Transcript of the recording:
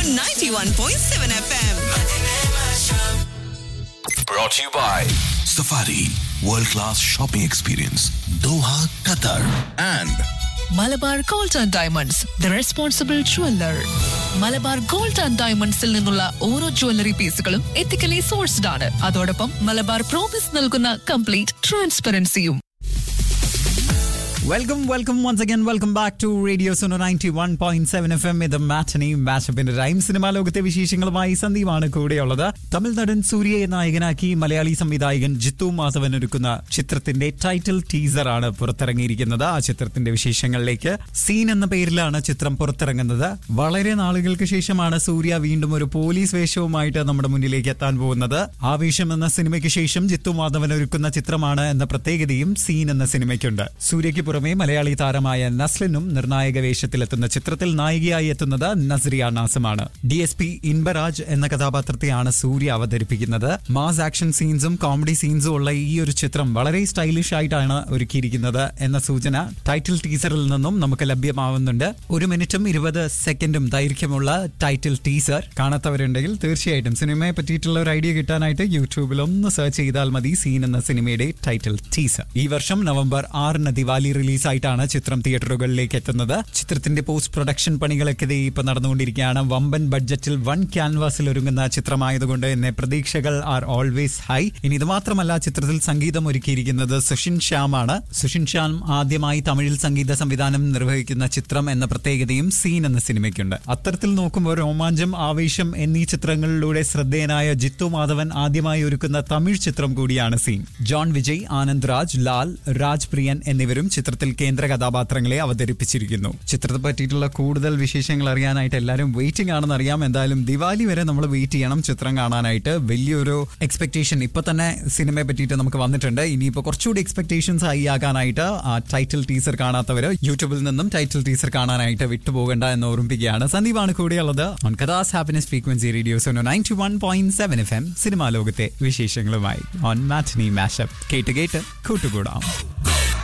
91.7 FM. Brought to you by Safari World Class Shopping Experience Doha, Qatar and Malabar gold and diamonds the responsible jeweller Malabar gold and ഡയമണ്ട്സിൽ നിന്നുള്ള ഓരോ jewellery പീസുകളും ethically sourced ആണ് അതോടൊപ്പം Malabar promise നൽകുന്ന complete ട്രാൻസ്പെറൻസിയും welcome welcome once again welcome back to radio Suno ninety one point seven F M ഇത് മാറ്റനെയും മാച്ചപ്പിന്റെ റൈം സിനിമാ ലോകത്തെ വിശേഷങ്ങളുമായി സന്ദീപാണ് കൂടെയുള്ളത് തമിഴ് നടൻ സൂര്യയെ നായകനാക്കി മലയാളി സംവിധായകൻ ജിത്തു മാധവൻ ഒരുക്കുന്ന ചിത്രത്തിന്റെ ടൈറ്റിൽ ടീസറാണ് പുറത്തിറങ്ങിയിരിക്കുന്നത് ആ ചിത്രത്തിന്റെ വിശേഷങ്ങളിലേക്ക് സീൻ എന്ന പേരിലാണ് ചിത്രം പുറത്തിറങ്ങുന്നത് വളരെ നാളുകൾക്ക് ശേഷമാണ് സൂര്യ വീണ്ടും ഒരു പോലീസ് വേഷവുമായിട്ട് നമ്മുടെ മുന്നിലേക്ക് എത്താൻ പോകുന്നത് ആവേശം എന്ന സിനിമയ്ക്ക് ശേഷം ജിത്തു മാധവൻ ഒരുക്കുന്ന ചിത്രമാണ് എന്ന പ്രത്യേകതയും സീൻ എന്ന സിനിമയ്ക്കുണ്ട് സൂര്യയ്ക്ക് പുറമെ മലയാളി താരമായ നസ്ലിനും നിർണായക വേഷത്തിലെത്തുന്ന ചിത്രത്തിൽ നായികയായി എത്തുന്നത് നസ്രിയ നാസമാണ് ഡി എസ് പി ഇൻബരാജ് എന്ന കഥാപാത്രത്തെയാണ് സൂര്യ അവതരിപ്പിക്കുന്നത് മാസ് ആക്ഷൻ സീൻസും കോമഡി സീൻസും ഉള്ള ഈ ഒരു ചിത്രം വളരെ സ്റ്റൈലിഷ് ആയിട്ടാണ് ഒരുക്കിയിരിക്കുന്നത് എന്ന സൂചന ടൈറ്റിൽ ടീസറിൽ നിന്നും നമുക്ക് ലഭ്യമാവുന്നുണ്ട് ഒരു മിനിറ്റും ഇരുപത് സെക്കൻഡും ദൈർഘ്യമുള്ള ടൈറ്റിൽ ടീസർ കാണാത്തവരുണ്ടെങ്കിൽ തീർച്ചയായിട്ടും സിനിമയെ പറ്റിയിട്ടുള്ള ഒരു ഐഡിയ കിട്ടാനായിട്ട് യൂട്യൂബിൽ ഒന്ന് സെർച്ച് ചെയ്താൽ മതി സീൻ എന്ന സിനിമയുടെ ടൈറ്റിൽ ടീസർ ഈ വർഷം നവംബർ ആറിന് ദിവാലി റിലീസായിട്ടാണ് ചിത്രം തിയേറ്ററുകളിലേക്ക് എത്തുന്നത് ചിത്രത്തിന്റെ പോസ്റ്റ് പ്രൊഡക്ഷൻ പണികളൊക്കെ ദേ ഇപ്പൊ നടന്നുകൊണ്ടിരിക്കുകയാണ് വമ്പൻ ബഡ്ജറ്റിൽ വൺ ക്യാൻവാസിൽ ഒരുങ്ങുന്ന ചിത്രമായതുകൊണ്ട് തന്നെ പ്രതീക്ഷകൾ ആർ ഓൾവേസ് ഹൈ ഇനി ഇത് മാത്രമല്ല ചിത്രത്തിൽ സംഗീതം ഒരുക്കിയിരിക്കുന്നത് സുഷിൻ ശ്യാമാണ് സുഷിൻ ശ്യാം ആദ്യമായി തമിഴിൽ സംഗീത സംവിധാനം നിർവഹിക്കുന്ന ചിത്രം എന്ന പ്രത്യേകതയും സീൻ എന്ന സിനിമയ്ക്കുണ്ട് അത്തരത്തിൽ നോക്കുമ്പോൾ രോമാഞ്ചം ആവേശം എന്നീ ചിത്രങ്ങളിലൂടെ ശ്രദ്ധേയനായ ജിത്തു മാധവൻ ആദ്യമായി ഒരുക്കുന്ന തമിഴ് ചിത്രം കൂടിയാണ് സീൻ ജോൺ വിജയ് ആനന്ദ് രാജ് ലാൽ രാജ് പ്രിയൻ എന്നിവരും ചിത്രത്തിൽ കേന്ദ്ര കഥാപാത്രങ്ങളെ അവതരിപ്പിച്ചിരിക്കുന്നു ചിത്രത്തെ പറ്റിയിട്ടുള്ള കൂടുതൽ വിശേഷങ്ങൾ അറിയാനായിട്ട് എല്ലാവരും വെയിറ്റിംഗ് ആണെന്ന് അറിയാം എന്തായാലും ദിവാലി വരെ നമ്മൾ വെയിറ്റ് ചെയ്യണം ചിത്രം കാണാനായിട്ട് വലിയൊരു എക്സ്പെക്ടേഷൻ ഇപ്പൊ തന്നെ സിനിമയെ പറ്റിയിട്ട് നമുക്ക് വന്നിട്ടുണ്ട് ഇനിയിപ്പോ കുറച്ചുകൂടി എക്സ്പെക്ടേഷൻസ് ഹൈ ആകാനായിട്ട് ആ ടൈറ്റിൽ ടീസർ കാണാത്തവര് യൂട്യൂബിൽ നിന്നും ടൈറ്റിൽ ടീസർ കാണാനായിട്ട് വിട്ടുപോകേണ്ട എന്ന് ഓർമ്മിപ്പിക്കുകയാണ് സന്ദീപാണ് കൂടെയുള്ളത് ഓൺ കഥാസ് happiness frequency radio's ninety one point seven F M cinema ലോകത്തെ വിശേഷങ്ങളുമായി ഓൺ മാറ്റ്നി മാഷപ്പ് കേട്ട് കേട്ട് കൂട്ടുകൂടാം